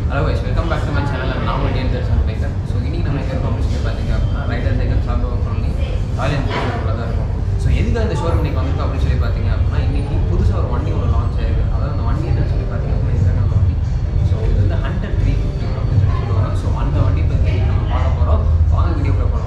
hello guys welcome back to my channel நான் Indian Darshan biker so இன்னைக்கு நம்ம எங்கே இருக்கோம் அப்படின்னு சொல்லி பார்த்தீங்க அப்படின்னா ரைடர் சைக்கிள் சாப்பிடுவோம் சொல்லி ராயல் என்ஃபீல்டில் தான் இருக்கும் ஸோ எதுக்காக இந்த ஷோரூம் இன்னைக்கு வந்திருக்கோம் அப்படின்னு சொல்லி பார்த்தீங்க அப்படின்னா இன்னைக்கு புதுசாக ஒரு வண்டி ஒன்று லான்ச் ஆயிருக்கு அதாவது அந்த வண்டி என்னன்னு சொல்லி பார்த்தீங்க அப்படின்னா இதுதான் அந்த வண்டி ஸோ இது வந்து ஹண்ட்ரட் த்ரீ ஃபிஃப்டி அப்படின்னு சொல்லி சொல்லுவாங்க ஸோ அந்த வண்டி பற்றி நம்ம பார்க்க போகிறோம் வாங்க வீடியோக்குள்ள போகிறோம்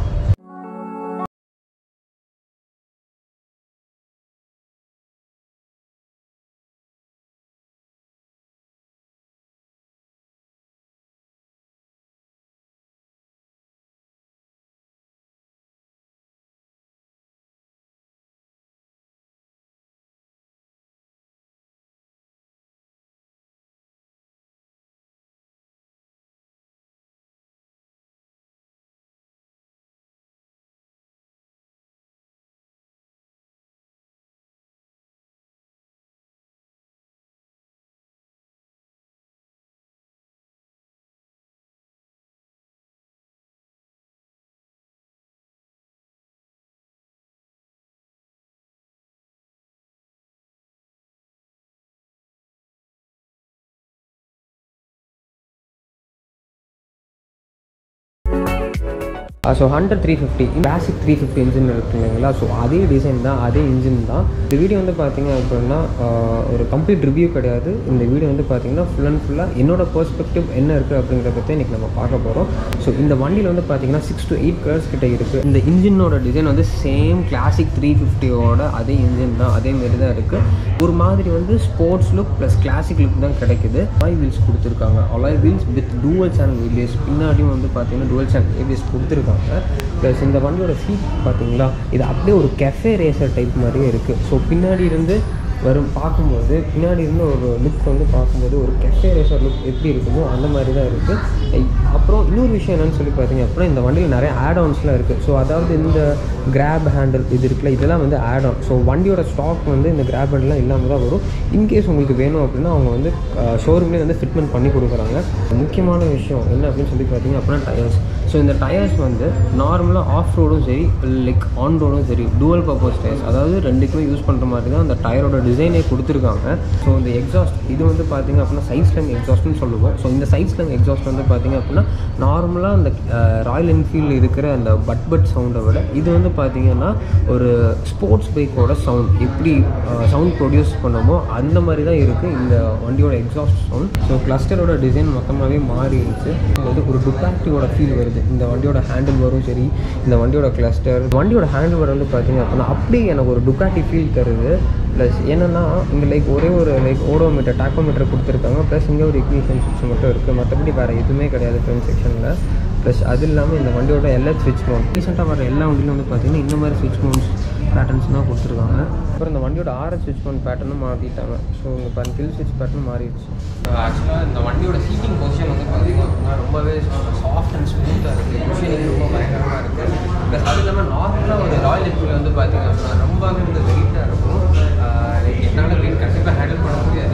so hundred three fifty basic three fifty engine இருக்கு இல்லைங்களா ஸோ அதே டிசைன் தான் அதே இன்ஜின் தான் இந்த வீடியோ வந்து பார்த்தீங்க அப்படின்னா ஆஹ், ஒரு கம்ப்ளீட் ரிவ்யூ கிடையாது இந்த வீடியோ வந்து பார்த்தீங்கன்னா ஃபுல் அண்ட் ஃபுல்லாக என்னோட பெர்ஸ்பெக்டிவ் என்ன இருக்குது அப்படிங்கிறத பற்றி இன்றைக்கி நம்ம பார்க்க போகிறோம் ஸோ இந்த வண்டியில் வந்து பார்த்தீங்கன்னா சிக்ஸ் to எயிட் கலர்ஸ் கிட்ட இருக்குது இந்த இன்ஜினோட டிசைன் வந்து சேம் கிளாசிக் த்ரீ ஃபிஃப்டியோட அதே இன்ஜின் தான் அதே மாரி தான் இருக்குது ஒரு மாதிரி வந்து sports look plus classic look தான் கிடைக்குது அலாய் வீல்ஸ் கொடுத்துருக்காங்க alloy wheels with dual channel வீலியஸ் பின்னாடியும் வந்து பார்த்தீங்கன்னா டூவல் சேனல் ஏபிஎஸ் கொடுத்துருக்காங்க ப்ளஸ் இந்த வண்டியோட சீட் பார்த்தீங்களா இது அப்படியே ஒரு கெஃபே ரேசர் டைப் மாதிரியே இருக்குது ஸோ பின்னாடி இருந்து வரும் பார்க்கும்போது பின்னாடி இருந்து ஒரு லுக் வந்து பார்க்கும்போது ஒரு கெஃபே ரேசர் லுக் எப்படி இருக்குமோ அந்த மாதிரி தான் இருக்குது அப்புறம் இன்னொரு விஷயம் என்னன்னு சொல்லி பார்த்தீங்க அப்படின்னா இந்த வண்டியில் நிறைய ஆட் ஆன்ஸ்லாம் இருக்குது ஸோ அதாவது இந்த கிராப் ஹேண்டில் இது இருக்குல்ல இதெல்லாம் வந்து ஆட் ஆன் ஸோ வண்டியோட ஸ்டாக் வந்து இந்த கிராப் ஹேண்டில்லாம் இல்லாமல் தான் வரும் இன்கேஸ் உங்களுக்கு வேணும் அப்படின்னா அவங்க வந்து ஷோரூம்லேயே வந்து ஃபிட்மெண்ட் பண்ணி கொடுக்குறாங்க முக்கியமான விஷயம் என்ன அப்படின்னு சொல்லி பார்த்தீங்க அப்படின்னா டயர்ஸ் ஸோ இந்த டயர்ஸ் வந்து நார்மலாக ஆஃப் ரோடும் சரி லைக் ஆன் ரோடும் சரி டூவல் பர்பஸ் டயர்ஸ் அதாவது ரெண்டுக்குமே யூஸ் பண்ணுற மாதிரி தான் அந்த டயரோட டிசைனே கொடுத்துருக்காங்க ஸோ இந்த எக்ஸாஸ்ட் இது வந்து பார்த்தீங்க அப்படின்னா சைட் ஸ்லங் எக்ஸாஸ்ட்னு சொல்லுவோம் ஸோ இந்த சைட் ஸ்லங் எக்ஸாஸ்ட் வந்து பார்த்தீங்க அப்படின்னா நார்மலாக அந்த ராயல் என்ஃபீல்டு இருக்கிற அந்த பட் பட் சவுண்டை விட இது வந்து பார்த்தீங்கன்னா ஒரு ஸ்போர்ட்ஸ் பைக்கோட சவுண்ட் எப்படி சவுண்ட் ப்ரொடியூஸ் பண்ணுமோ அந்த மாதிரி தான் இருக்குது இந்த வண்டியோட எக்ஸாஸ்ட் சவுண்ட் ஸோ கிளஸ்டரோட டிசைன் மொத்தமாகவே மாறிடுச்சு அது ஒரு டுக்காக்டியோட ஃபீல் வருது இந்த வண்டியோட ஹேண்டில் வரும் சரி இந்த வண்டியோட கிளஸ்டர் வண்டியோட ஹேண்டில் வர வந்து பார்த்தீங்க அப்படின்னா அப்படியே எனக்கு ஒரு டுக்காட்டி ஃபீல் தருது ப்ளஸ் என்னென்னா இங்கே லைக் ஒரே ஒரு லைக் ஓடோமீட்டர் டாக்கோமீட்டர் கொடுத்துருக்காங்க ப்ளஸ் இங்கே ஒரு இக்னிஷன் சுவிட்ச் மட்டும் இருக்குது மற்றபடி வேறு எதுவுமே கிடையாது ஃப்ரண்ட் செக்ஷனில் ப்ளஸ் அது இல்லாமல் இந்த வண்டியோட எல்லா ஸ்விட்ச் மவுண்ட் ரீசெண்டாக வர எல்லா வண்டியிலும் வந்து பார்த்தீங்கன்னா இந்த மாதிரி ஸ்விட்ச் மவுண்ட்ஸ் பேட்டர்ன்ஸ் தான் கொடுத்துருக்காங்க அப்புறம் இந்த வண்டியோட ஆர்எஸ் ஸ்விட்ச் மவுண்ட் பேட்டர்னும் மாற்றிட்டாங்க ஸோ இங்கே பாருங்க கில் ஸ்விட்ச் பேட்டர்ன் மாறிடுச்சு ஆக்சுவலாக இந்த வண்டியோட சீட்டிங் பொசிஷன் வந்து பார்த்தீங்க அப்படின்னா ரொம்பவே சாஃப்ட் அண்ட் ஸ்மூத்தாக இருக்குது குஷனிங் ரொம்ப பயங்கரமாக இருக்குது ப்ளஸ் அது இல்லாமல் நார்மலாக ஒரு ராயல் என்ஃபீல்டு வந்து பார்த்தீங்க அப்படின்னா ரொம்பவே வந்து வெயிட்டாக இருக்கும் லைக் என்னால் வெயிட் கண்டிப்பாக ஹேண்டில் பண்ண முடியாது